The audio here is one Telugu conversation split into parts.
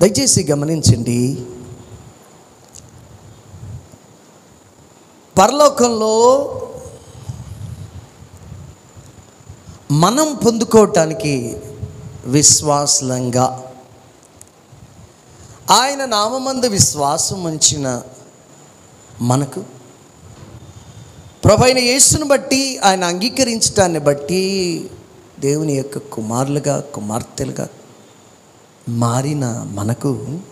దయచేసి గమనించండి పరలోకంలో మనం పొందుకోవటానికి విశ్వాసంగా ఆయన నామందు విశ్వాసం ఉంచిన మనకు ప్రభైన యేసును బట్టి ఆయన అంగీకరించడాన్ని బట్టి దేవుని యొక్క కుమారులుగా కుమార్తెలుగా మారిన మనకు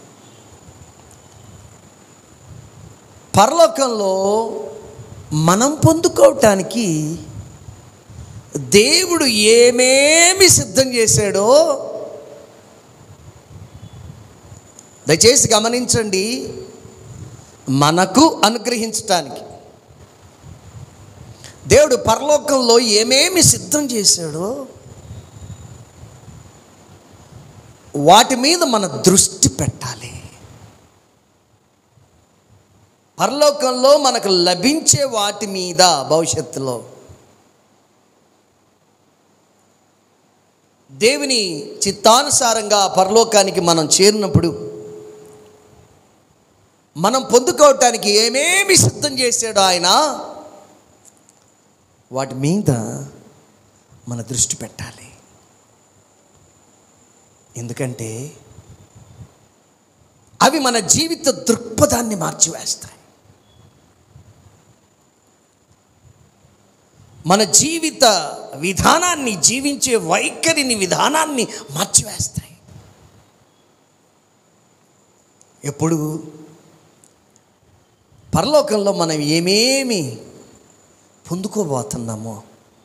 పరలోకంలో మనం పొందుకోవటానికి దేవుడు ఏమేమి సిద్ధం చేశాడో దయచేసి గమనించండి మనకు అనుగ్రహించటానికి దేవుడు పరలోకంలో ఏమేమి సిద్ధం చేశాడో వాటి మీద మన దృష్టి పెట్టాలి పరలోకంలో మనకు లభించే వాటి మీద భవిష్యత్తులో దేవుని చిత్తానుసారంగా పరలోకానికి మనం చేరినప్పుడు మనం పొందుకోవటానికి ఏమేమి సిద్ధం చేశాడో ఆయన వాటి మీద మన దృష్టి పెట్టాలి ఎందుకంటే అవి మన జీవిత దృక్పథాన్ని మార్చివేస్తాయి మన జీవిత విధానాన్ని జీవించే వైఖరిని విధానాన్ని మార్చివేస్తాయి ఎప్పుడు పరలోకంలో మనం ఏమేమి పొందుకోబోతున్నామో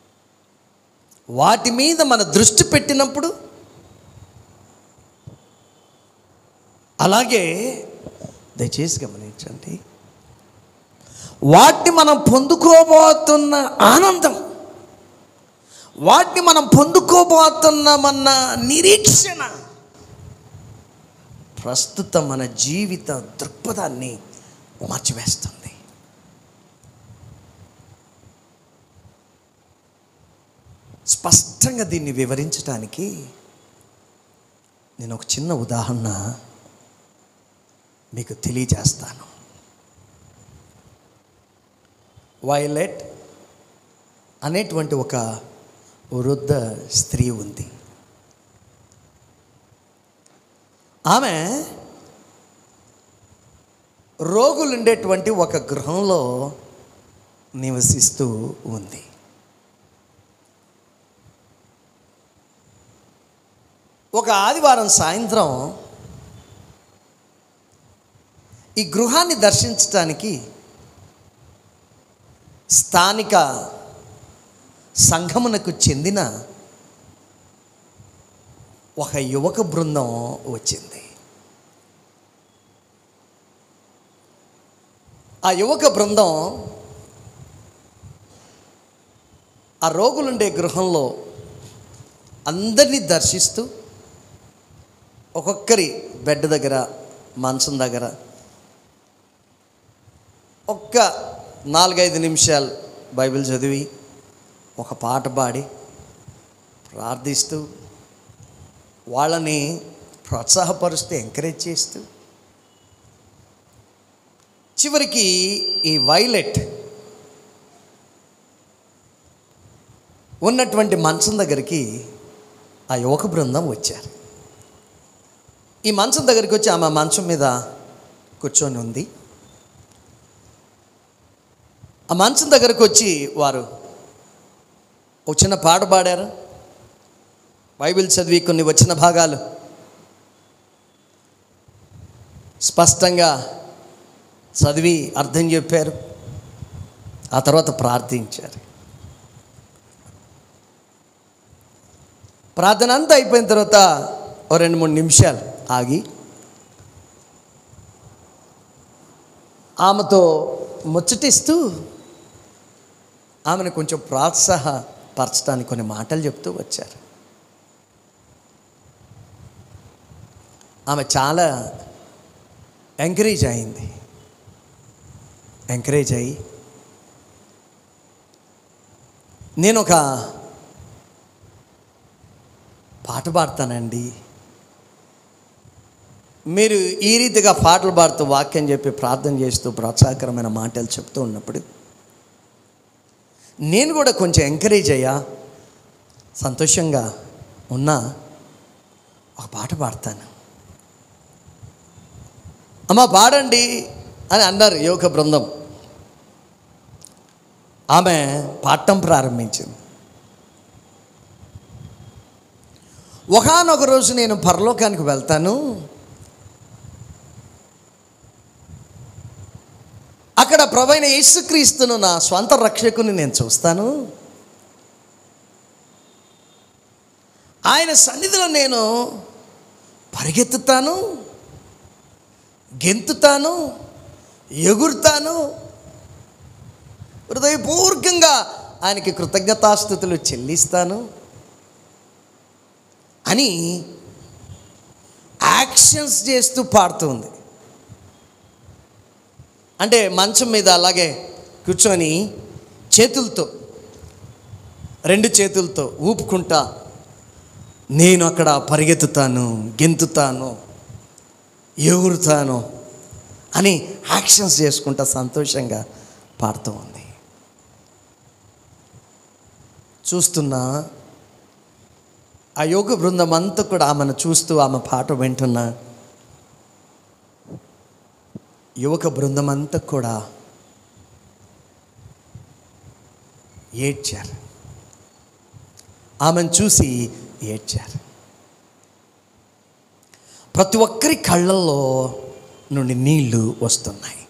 వాటి మీద మన దృష్టి పెట్టినప్పుడు అలాగే దయచేసి గమనించండి వాటిని మనం పొందుకోబోతున్న ఆనందం వాటిని మనం పొందుకోబోతున్నామన్న నిరీక్షణ ప్రస్తుతం మన జీవిత దృక్పథాన్ని మార్చివేస్తుంది స్పష్టంగా దీన్ని వివరించడానికి నేను ఒక చిన్న ఉదాహరణ మీకు తెలియజేస్తాను వైలెట్ అనేటువంటి ఒక వృద్ధ స్త్రీ ఉంది ఆమె రోగులు ఉండేటువంటి ఒక గృహంలో నివసిస్తూ ఉంది ఒక ఆదివారం సాయంత్రం ఈ గృహాన్ని దర్శించడానికి స్థానిక సంఘమునకు చెందిన ఒక యువక బృందం వచ్చింది ఆ యువక బృందం ఆ రోగులుండే గృహంలో అందరినీ దర్శిస్తూ ఒక్కొక్కరి బెడ్ దగ్గర మంచం దగ్గర ఒక్క నాలుగైదు నిమిషాలు బైబిల్ చదివి ఒక పాట పాడి ప్రార్థిస్తూ వాళ్ళని ప్రోత్సాహపరుస్తూ ఎంకరేజ్ చేస్తూ చివరికి ఈ వైలెట్ ఉన్నటువంటి మంచం దగ్గరికి ఆ యువక బృందం వచ్చారు ఈ మంచం దగ్గరికి వచ్చి ఆమె మంచం మీద కూర్చొని ఉంది ఆ మంచం దగ్గరకు వచ్చి వారు ఒక చిన్న పాట పాడారు బైబిల్ చదివి కొన్ని వచ్చిన భాగాలు స్పష్టంగా చదివి అర్థం చెప్పారు ఆ తర్వాత ప్రార్థించారు ప్రార్థన అంతా అయిపోయిన తర్వాత ఓ రెండు మూడు నిమిషాలు ఆగి ఆమెతో ముచ్చటిస్తూ ఆమెను కొంచెం ప్రోత్సాహపరచడానికి కొన్ని మాటలు చెప్తూ వచ్చారు ఆమె చాలా ఎంకరేజ్ అయింది ఎంకరేజ్ అయ్యి నేను ఒక పాట పాడతానండి మీరు ఈ రీతిగా పాటలు పాడుతూ వాక్యం చెప్పి ప్రార్థన చేస్తూ ప్రోత్సాహకరమైన మాటలు చెప్తూ ఉన్నప్పుడు నేను కూడా కొంచెం ఎంకరేజ్ అయ్యా సంతోషంగా ఉన్నా ఒక పాట పాడతాను అమ్మ పాడండి అని అన్నారు యువక బృందం ఆమె పాడటం ప్రారంభించింది ఒకనొక రోజు నేను పరలోకానికి వెళ్తాను అక్కడ ప్రభైన యేసుక్రీస్తును నా స్వంత రక్షకుని నేను చూస్తాను ఆయన సన్నిధిలో నేను పరిగెత్తుతాను గెంతుతాను ఎగురుతాను హృదయపూర్వకంగా ఆయనకి కృతజ్ఞతాస్థుతులు చెల్లిస్తాను అని యాక్షన్స్ చేస్తూ పాడుతుంది అంటే మంచం మీద అలాగే కూర్చొని చేతులతో రెండు చేతులతో ఊపుకుంటా నేను అక్కడ పరిగెత్తుతాను గెంతుతాను ఎగురుతాను అని యాక్షన్స్ చేసుకుంటా సంతోషంగా పాడుతూ ఉంది చూస్తున్నా ఆ యోగ బృందం అంతా కూడా ఆమెను చూస్తూ ఆమె పాట వింటున్నా యువక బృందం అంతా కూడా ఏడ్చారు ఆమెను చూసి ఏడ్చారు ప్రతి ఒక్కరి కళ్ళల్లో నుండి నీళ్లు వస్తున్నాయి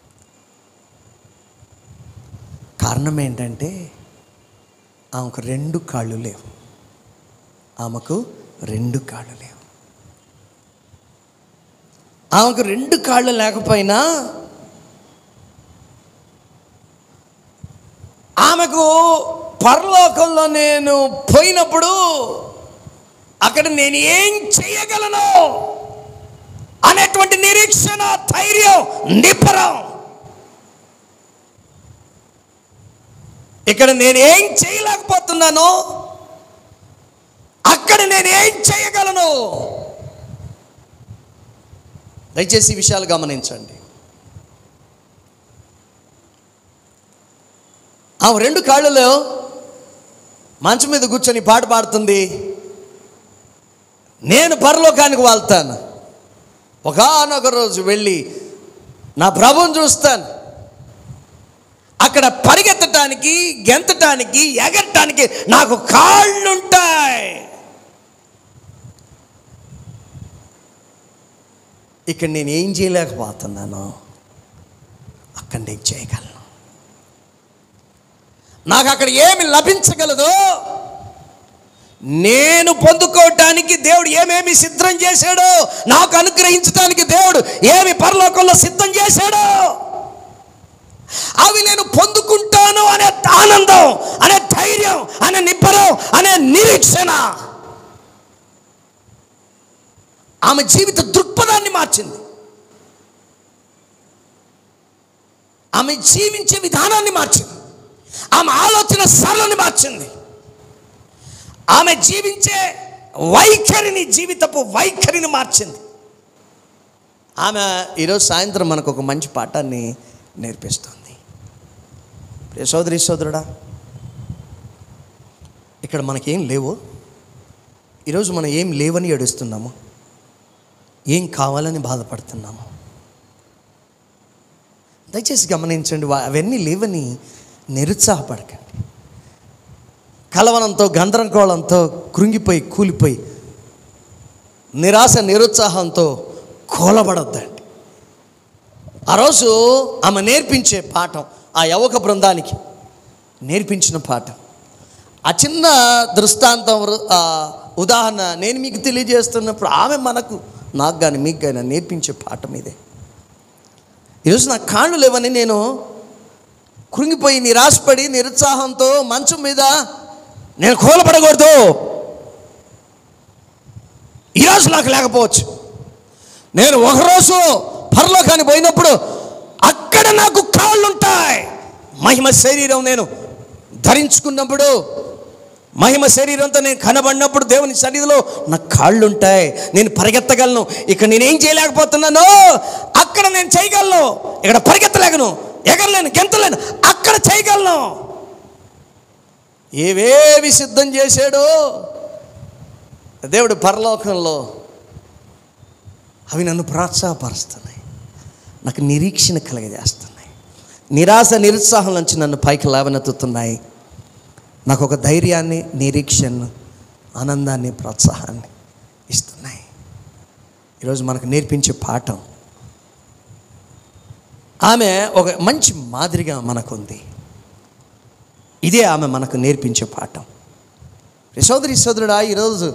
కారణం ఏంటంటే ఆమెకు రెండు కాళ్ళు లేవు ఆమెకు రెండు కాళ్ళు లేవు ఆమెకు రెండు కాళ్ళు లేకపోయినా ఆమెకు పరలోకంలో నేను పోయినప్పుడు అక్కడ నేను ఏం చేయగలను అనేటువంటి నిరీక్షణ ధైర్యం నిబ్బరం ఇక్కడ నేను ఏం చేయలేకపోతున్నానో అక్కడ నేను ఏం చేయగలను దయచేసి ఈ విషయాలు గమనించండి ఆమె రెండు కాళ్ళలో మంచం మీద కూర్చొని పాట పాడుతుంది నేను పరలోకానికి వాళ్తాను ఒకనొక రోజు వెళ్ళి నా ప్రభువుని చూస్తాను అక్కడ పరిగెత్తటానికి గెంతటానికి ఎగరటానికి నాకు కాళ్ళుంటాయి ఇక్కడ నేను ఏం చేయలేకపోతున్నాను అక్కడ నేను చేయగలను నాకు అక్కడ ఏమి లభించగలదో నేను పొందుకోవటానికి దేవుడు ఏమేమి సిద్ధం చేశాడో నాకు అనుగ్రహించడానికి దేవుడు ఏమి పరలోకంలో సిద్ధం చేశాడో అవి నేను పొందుకుంటాను అనే ఆనందం అనే ధైర్యం అనే నిబ్బరం అనే నిరీక్షణ ఆమె జీవిత దృక్పథాన్ని మార్చింది ఆమె జీవించే విధానాన్ని మార్చింది ఆమె ఆలోచన సరళని మార్చింది ఆమె జీవించే వైఖరిని జీవితపు వైఖరిని మార్చింది ఆమె ఈరోజు సాయంత్రం మనకు ఒక మంచి పాఠాన్ని నేర్పిస్తుంది ప్రియ సోదరి సోదరుడా ఇక్కడ మనకేం లేవు ఈరోజు మనం ఏం లేవని ఏడుస్తున్నాము ఏం కావాలని బాధపడుతున్నాము దయచేసి గమనించండి వా- అవన్నీ లేవని నిరుత్సాహపడకండి కలవనంతో గందరగోళంతో కృంగిపోయి కూలిపోయి నిరాశ నిరుత్సాహంతో కూలబడొద్దండి ఆ రోజు ఆమె నేర్పించే పాఠం ఆ యవక బృందానికి నేర్పించిన పాఠం ఆ చిన్న దృష్టాంతం వృ- ఆ ఉదాహరణ నేను మీకు తెలియజేస్తున్నప్పుడు ఆమె మనకు నాకు కానీ మీకు కానీ నేర్పించే పాఠం ఇదే ఈరోజు నా కాళ్ళు లేవని నేను కృంగిపోయి నిరాశపడి నిరుత్సాహంతో మంచం మీద నేను కూలపడకూడదు ఈరోజు నాకు లేకపోవచ్చు నేను ఒకరోజు పరలోకాన్ని పోయినప్పుడు అక్కడ నాకు కాళ్ళు ఉంటాయి మహిమ శరీరం నేను ధరించుకున్నప్పుడు మహిమ శరీరంతో నేను కనబడినప్పుడు దేవుని సన్నిధిలో నా కాళ్ళు ఉంటాయి నేను పరిగెత్తగలను ఇక్కడ నేనేం చేయలేకపోతున్నాను అక్కడ నేను చేయగలను ఇక్కడ పరిగెత్తలేగను ఎగరలేను గెంతలేను అక్కడ చేయగలను ఏవేవి సిద్ధం చేశాడో దేవుడు పరలోకంలో అవి నన్ను ప్రోత్సాహపరుస్తున్నాయి నాకు నిరీక్షణ కలగజేస్తున్నాయి నిరాశ నిరుత్సాహం నుంచి నన్ను పైకి లేవనెత్తుతున్నాయి నాకు ఒక ధైర్యాన్ని నిరీక్షను ఆనందాన్ని ప్రోత్సాహాన్ని ఇస్తున్నాయి ఈరోజు మనకు నేర్పించే పాఠం ఆమె ఒక మంచి మాదిరిగా మనకుంది ఇదే ఆమె మనకు నేర్పించే పాఠం సోదరి సోదరుడా ఈరోజు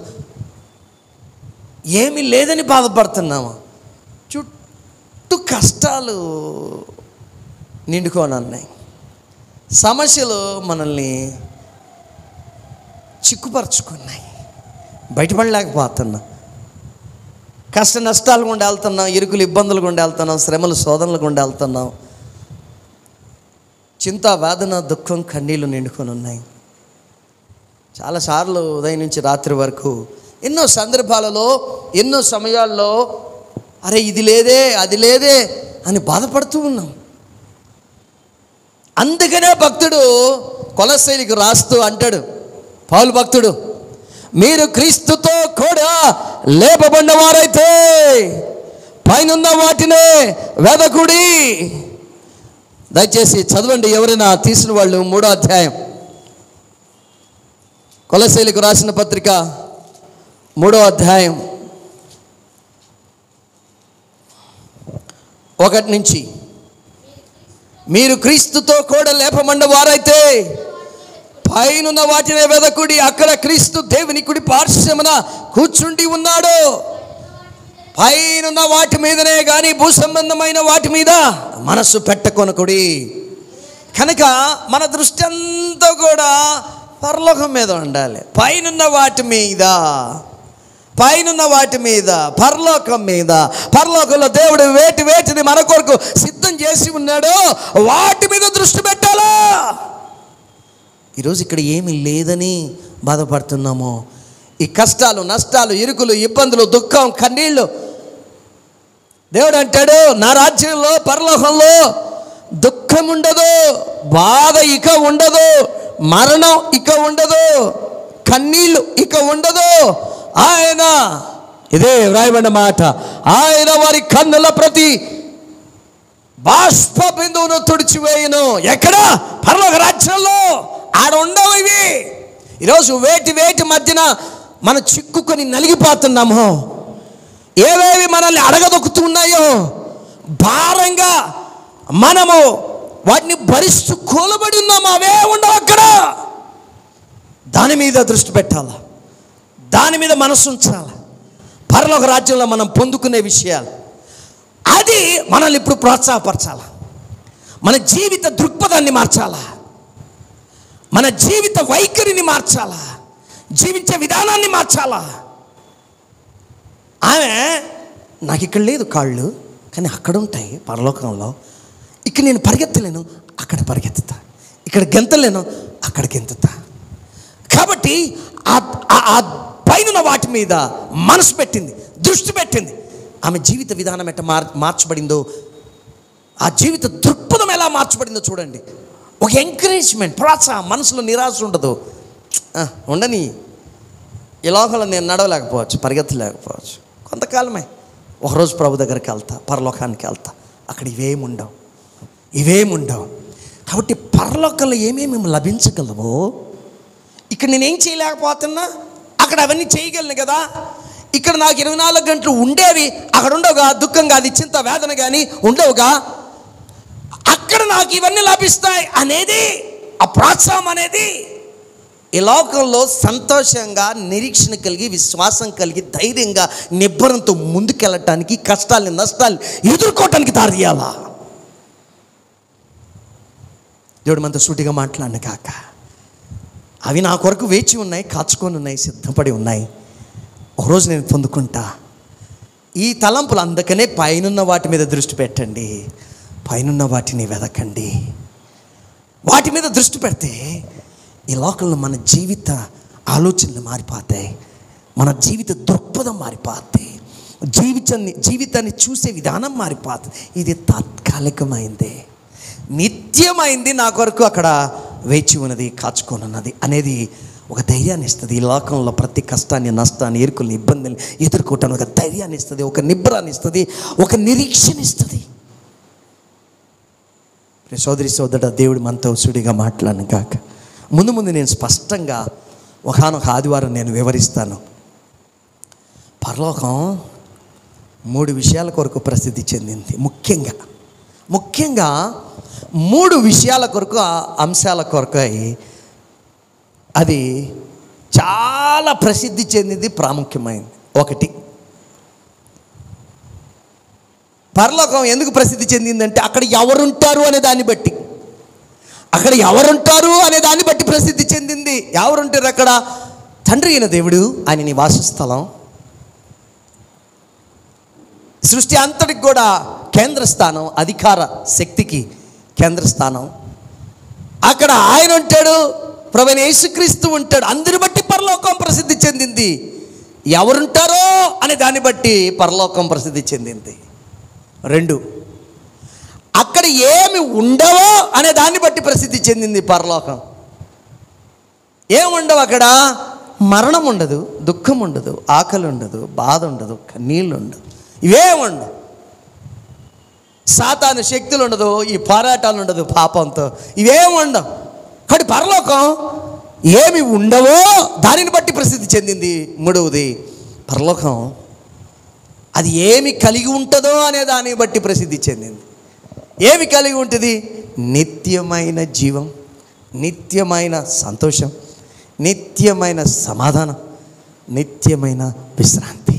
ఏమీ లేదని బాధపడుతున్నాము చుట్టూ కష్టాలు నిండుకొని ఉన్నాయి సమస్యలు మనల్ని చిక్కుపరుచుకున్నాయి బయటపడలేకపోతున్నాం కష్ట నష్టాలు గుండా వెళ్తున్నాం ఇరుకులు ఇబ్బందులు గుండా వెళ్తున్నాం శ్రమలు శోధనలు గుండా వెళ్తున్నాం చింత వేదన దుఃఖం కన్నీళ్ళు నిండుకొని ఉన్నాయి చాలాసార్లు ఉదయం నుంచి రాత్రి వరకు ఎన్నో సందర్భాలలో ఎన్నో సమయాల్లో అరే ఇది లేదే అది లేదే అని బాధపడుతూ ఉన్నాం అందుకనే భక్తుడు కొలశైలికి రాస్తూ అంటాడు పౌలు భక్తుడు మీరు క్రీస్తుతో కూడా లేపబడిన వారైతే పైనున్న వాటినే వెదకుడి దయచేసి చదవండి ఎవరైనా తీసిన వాళ్ళు మూడో అధ్యాయం కొలశైలికి రాసిన పత్రిక మూడో అధ్యాయం ఒకటి నుంచి మీరు క్రీస్తుతో కూడా లేపమండ వారైతే పైనున్న వాటినే వెదకుడి అక్కడ క్రీస్తు దేవుని కుడి పార్శ్వమున కూర్చుండి ఉన్నాడు పైనున్న వాటి మీదనే కానీ భూ సంబంధమైన వాటి మీద మనస్సు పెట్టకొనకుడి కనుక మన దృష్టి అంతా కూడా పరలోకం మీద ఉండాలి పైనున్న వాటి మీద పైనున్న వాటి మీద పరలోకం మీద పరలోకంలో దేవుడు వేటి వేటిని మన కొరకు సిద్ధం చేసి ఉన్నాడో వాటి మీద దృష్టి పెట్టాలా ఈరోజు ఇక్కడ ఏమీ లేదని బాధపడుతున్నాము ఈ కష్టాలు నష్టాలు ఇరుకులు ఇబ్బందులు దుఃఖం కన్నీళ్ళు దేవుడు అంటాడు నా రాజ్యంలో పరలోకంలో దుఃఖం ఉండదు బాధ ఇక ఉండదు మరణం ఇక ఉండదు కన్నీళ్ళు ఇక ఉండదు ఆయన ఇదే వ్రాయబడిన మాట ఆయన వారి కన్నుల ప్రతి బాష్ప బిందువును తుడిచివేయను ఎక్కడ పరలోక రాజ్యంలో ఆడ ఉండవు ఇవి ఈరోజు వేటి వేటి మధ్యన మనం చిక్కుకొని నలిగిపోతున్నాము ఏవేవి మనల్ని అడగదొక్కుతున్నాయో భారంగా మనము వాటిని భరిస్తూ కూలబడి ఉన్నాము అవే ఉండవు అక్కడ దాని మీద దృష్టి పెట్టాలా దాని మీద మనసు ఉంచాలి పరలోక రాజ్యంలో మనం పొందుకునే విషయాలు అది మనల్ని ఇప్పుడు ప్రోత్సాహపరచాల మన జీవిత దృక్పథాన్ని మార్చాలా మన జీవిత వైఖరిని మార్చాలా జీవించే విధానాన్ని మార్చాలా ఆమె నాకు ఇక్కడ లేదు కాళ్ళు కానీ అక్కడ ఉంటాయి పరలోకంలో ఇక్కడ నేను పరిగెత్తలేను అక్కడ పరిగెత్తుతా ఇక్కడ గెంతలేను అక్కడ గెంతుతా కాబట్టి ఆ- ఆ- ఆ పైన వాటి మీద మనసు పెట్టింది దృష్టి పెట్టింది ఆమె జీవిత విధానం ఎట్ట మార్ మార్చబడిందో ఆ జీవిత దృక్పథం ఎలా మార్చబడిందో చూడండి ఒక ఎంకరేజ్మెంట్ ప్రోత్సాహం మనసులో నిరాశ ఉండదు ఆ, ఉండని ఈ లోకంలో నేను నడవలేకపోవచ్చు పరిగెత్తలేకపోవచ్చు కొంతకాలమే ఒకరోజు ప్రభు దగ్గరికి వెళ్తా పరలోకానికి వెళ్తా అక్కడ ఇవేమి ఉండవు ఇవేమి ఉండవు కాబట్టి పరలోకంలో ఏమేమి లభించగలవో ఇక్కడ నేనేం చేయలేకపోతున్నా అక్కడ అవన్నీ చేయగలను కదా ఇక్కడ నాకు ఇరవై నాలుగు గంటలు ఉండేవి అక్కడ ఉండవుగా దుఃఖం కాదు చింత వేదన కానీ ఉండవుగా అక్కడ నాకు ఇవన్నీ లభిస్తాయి అనేది ఆ ప్రోత్సాహం అనేది ఈ లోకంలో సంతోషంగా నిరీక్షణ కలిగి విశ్వాసం కలిగి ధైర్యంగా నిబ్బరంతో ముందుకెళ్ళటానికి కష్టాలని నష్టాలు ఎదుర్కోవటానికి దారియాలా దేవుడు మనతో సూటిగా మాట్లాడిన కాక అవి నా కొరకు వేచి ఉన్నాయి కాచుకొని ఉన్నాయి సిద్ధపడి ఉన్నాయి ఒకరోజు నేను పొందుకుంటా ఈ తలంపులు అందుకనే పైనున్న వాటి మీద దృష్టి పెట్టండి పైనున్న వాటిని వెదకండి వాటి మీద దృష్టి పెడితే ఈ లోకంలో మన జీవిత ఆలోచనలు మారిపోతాయి మన జీవిత దృక్పథం మారిపోతాయి జీవితాన్ని జీవితాన్ని చూసే విధానం మారిపోతుంది ఇది తాత్కాలికమైంది నిత్యమైంది నా కొరకు అక్కడ వేచి ఉన్నది కాచుకోనున్నది అనేది ఒక ధైర్యాన్ని ఇస్తుంది ఈ లోకంలో ప్రతి కష్టాన్ని నష్టాన్ని ఎరుకుల్ని ఇబ్బందుల్ని ఎదుర్కోవటానికి ఒక ధైర్యాన్ని ఇస్తుంది ఒక నిబ్బరాన్ని ఇస్తుంది ఒక నిరీక్షణ ఇస్తుంది ప్రియ సోదరి సోదరుడ దేవుడు మనతో సుడిగా మాట్లాడను కాక ముందు ముందు నేను స్పష్టంగా ఒకనొక ఆదివారం నేను వివరిస్తాను పరలోకం మూడు విషయాల కొరకు ప్రసిద్ధి చెందింది ముఖ్యంగా ముఖ్యంగా మూడు విషయాల కొరకు ఆ అంశాల కొరకై అది చాలా ప్రసిద్ధి చెందింది ప్రాముఖ్యమైంది ఒకటి పరలోకం ఎందుకు ప్రసిద్ధి చెందిందంటే అక్కడ ఎవరుంటారు అనే దాన్ని బట్టి అక్కడ ఎవరుంటారు అనే దాన్ని బట్టి ప్రసిద్ధి చెందింది ఎవరుంటారు అక్కడ తండ్రి అయిన దేవుడు ఆయన నివాస స్థలం సృష్టి అంతటికి కూడా కేంద్ర స్థానం అధికార శక్తికి కేంద్ర స్థానం అక్కడ ఆయన ఉంటాడు ప్రవీణ యేసుక్రీస్తు ఉంటాడు అందరి బట్టి పరలోకం ప్రసిద్ధి చెందింది ఎవరుంటారో అనే దాన్ని బట్టి పరలోకం ప్రసిద్ధి చెందింది రెండు అక్కడ ఏమి ఉండవో అనే దాన్ని బట్టి ప్రసిద్ధి చెందింది పరలోకం ఏముండవు అక్కడ మరణం ఉండదు దుఃఖం ఉండదు ఆకలి ఉండదు బాధ ఉండదు కన్నీళ్ళు ఉండదు ఇవేముండవు సాతాను శక్తులు ఉండదు ఈ పోరాటాలు ఉండదు పాపంతో ఇవేం ఉండవు కాబట్టి పరలోకం ఏమి ఉండవో దానిని బట్టి ప్రసిద్ధి చెందింది మూడవది పరలోకం అది ఏమి కలిగి ఉంటుందో అనే దాన్ని బట్టి ప్రసిద్ధి చెందింది ఏమి కలిగి ఉంటుంది నిత్యమైన జీవం నిత్యమైన సంతోషం నిత్యమైన సమాధానం నిత్యమైన విశ్రాంతి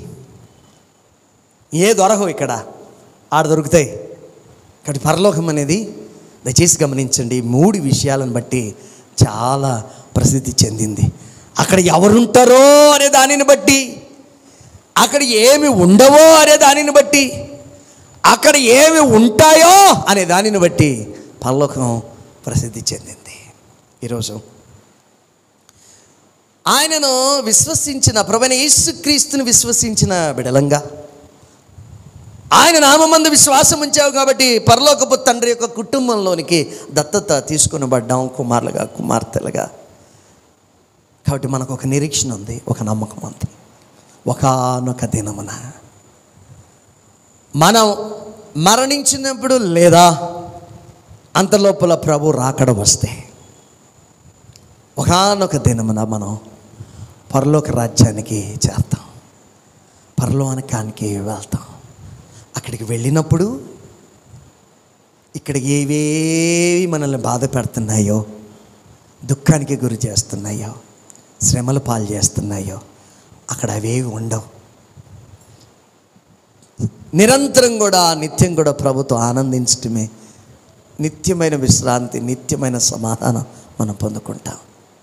ఏ దొరకవు ఇక్కడ ఆడ దొరుకుతాయి ఇక్కడ పరలోకం అనేది దయచేసి గమనించండి ఈ మూడు విషయాలను బట్టి చాలా ప్రసిద్ధి చెందింది అక్కడ ఎవరుంటారో అనే దానిని బట్టి అక్కడ ఏమి ఉండవో అనే దానిని బట్టి అక్కడ ఏమి ఉంటాయో అనే దానిని బట్టి పరలోకం ప్రసిద్ధి చెందింది ఈరోజు ఆయనను విశ్వసించిన ప్రభుని యేసుక్రీస్తుని విశ్వసించిన బిడలంగా ఆయన నామందు విశ్వాసం ఉంచావు కాబట్టి పరలోకపు తండ్రి యొక్క కుటుంబంలోనికి దత్తత తీసుకునబడ్డాం కుమారులుగా కుమార్తెలుగా కాబట్టి మనకు ఒక నిరీక్షణ ఉంది ఒక నమ్మకం ఉంది ఒకనొక దినమున మనం మరణించినప్పుడు లేదా అంతలోపల ప్రభు రాకడ వస్తే ఒకనొక దినమున మనం పరలోక రాజ్యానికి చేస్తాం పరలోకానికి వెళ్తాం అక్కడికి వెళ్ళినప్పుడు ఇక్కడ ఏవేవి మనల్ని బాధ పెడుతున్నాయో దుఃఖానికి గురి చేస్తున్నాయో శ్రమలు పాలు చేస్తున్నాయో అక్కడ అవేవి ఉండవు నిరంతరం కూడా నిత్యం కూడా ప్రభుత్వం ఆనందించటమే నిత్యమైన విశ్రాంతి నిత్యమైన సమాధానం మనం పొందుకుంటాం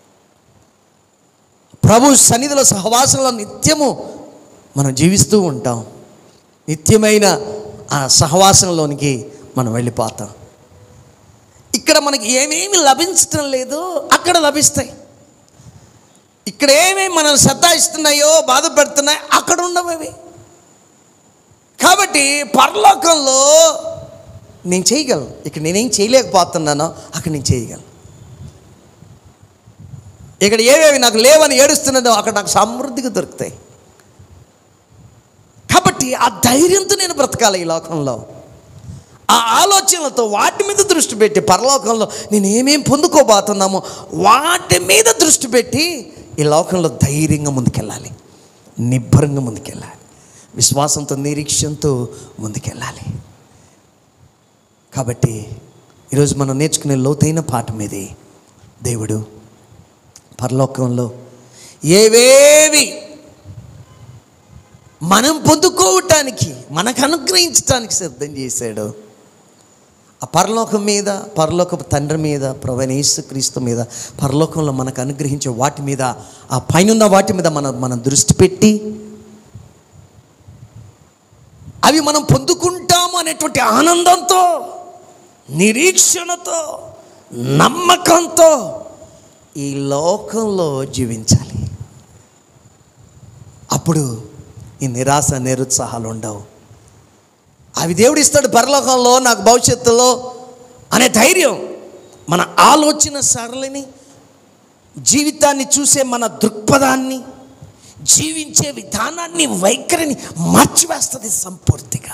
ప్రభు సన్నిధిలో సహవాసంలో నిత్యము మనం జీవిస్తూ ఉంటాం నిత్యమైన ఆ సహవాసంలోనికి మనం వెళ్ళిపోతాం ఇక్కడ మనకి ఏమేమి లభించటం లేదో అక్కడ లభిస్తాయి ఇక్కడ ఏమేమి మనం సతాయిస్తున్నాయో బాధ పెడుతున్నాయో అక్కడ ఉండవు అవి కాబట్టి పరలోకంలో నేను చేయగలను ఇక్కడ నేనేం చేయలేకపోతున్నానో అక్కడ నేను చేయగలను ఇక్కడ ఏవేవి నాకు లేవని ఏడుస్తున్నదో అక్కడ నాకు సమృద్ధిగా దొరుకుతాయి కాబట్టి ఆ ధైర్యంతో నేను బ్రతకాలి ఈ లోకంలో ఆ ఆలోచనలతో వాటి మీద దృష్టి పెట్టి పరలోకంలో నేను ఏమేం పొందుకోబోతున్నామో వాటి మీద దృష్టి పెట్టి ఈ లోకంలో ధైర్యంగా ముందుకెళ్ళాలి నిబ్బరంగా ముందుకెళ్ళాలి విశ్వాసంతో నిరీక్షణతో ముందుకెళ్ళాలి కాబట్టి ఈరోజు మనం నేర్చుకునే లోతైన పాఠం ఇది దేవుడు పరలోకంలో ఏవేవి మనం పొందుకోవటానికి మనకు అనుగ్రహించడానికి సిద్ధం చేశాడు ఆ పరలోకం మీద పరలోకపు తండ్రి మీద ప్రవీణ యేసుక్రీస్తు మీద పరలోకంలో మనకు అనుగ్రహించే వాటి మీద ఆ పైన వాటి మీద మనం మనం దృష్టి పెట్టి అవి మనం పొందుకుంటాము అనేటువంటి ఆనందంతో నిరీక్షణతో నమ్మకంతో ఈ లోకంలో జీవించాలి అప్పుడు ఈ నిరాశ నిరుత్సాహాలు ఉండవు అవి దేవుడు ఇస్తాడు పరలోకంలో నాకు భవిష్యత్తులో అనే ధైర్యం మన ఆలోచన సరళిని జీవితాన్ని చూసే మన దృక్పథాన్ని జీవించే విధానాన్ని వైఖరిని మార్చివేస్తుంది సంపూర్తిగా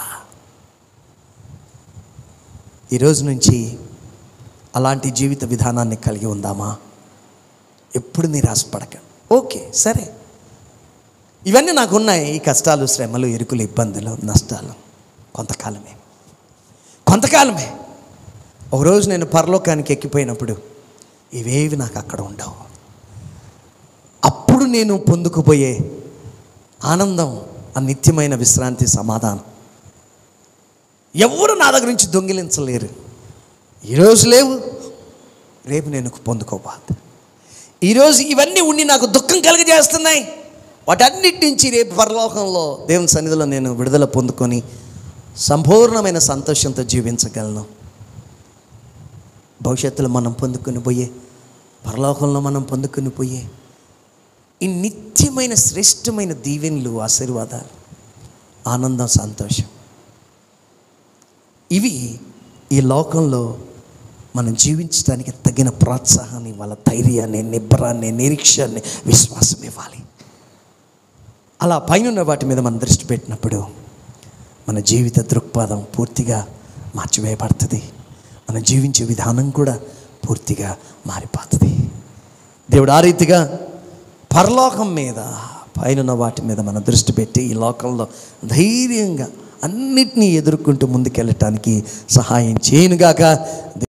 ఈరోజు నుంచి అలాంటి జీవిత విధానాన్ని కలిగి ఉందామా ఎప్పుడు నిరాశపడక ఓకే సరే ఇవన్నీ నాకు ఉన్నాయి ఈ కష్టాలు శ్రమలు ఇరుకులు ఇబ్బందులు నష్టాలు కొంతకాలమే కొంతకాలమే ఒకరోజు నేను పరలోకానికి ఎక్కిపోయినప్పుడు ఇవేవి నాకు అక్కడ ఉండవు అప్పుడు నేను పొందుకుపోయే ఆనందం ఆ నిత్యమైన విశ్రాంతి సమాధానం ఎవరు నా దగ్గర నుంచి దొంగిలించలేరు ఈరోజు లేవు రేపు నేను పొందుకోబాదు ఈరోజు ఇవన్నీ ఉండి నాకు దుఃఖం కలుగజేస్తున్నాయి వాటన్నిటి నుంచి రేపు పరలోకంలో దేవుని సన్నిధిలో నేను విడుదల పొందుకొని సంపూర్ణమైన సంతోషంతో జీవించగలను భవిష్యత్తులో మనం పొందుకొని పోయే పరలోకంలో మనం పొందుకొని పోయే ఈ నిత్యమైన శ్రేష్టమైన దీవెనలు ఆశీర్వాదాలు ఆనందం సంతోషం ఇవి ఈ లోకంలో మనం జీవించడానికి తగిన ప్రోత్సాహాన్ని వాళ్ళ ధైర్యాన్ని నిబ్బరాన్ని నిరీక్షాన్ని విశ్వాసం ఇవ్వాలి అలా పైన వాటి మీద మనం దృష్టి పెట్టినప్పుడు మన జీవిత దృక్పథం పూర్తిగా మార్చివేయబడుతుంది మనం జీవించే విధానం కూడా పూర్తిగా మారిపోతుంది దేవుడు ఆ రీతిగా పరలోకం మీద పైన వాటి మీద మన దృష్టి పెట్టి ఈ లోకంలో ధైర్యంగా అన్నిటినీ ఎదుర్కొంటూ ముందుకెళ్ళటానికి సహాయం చేయనుగాక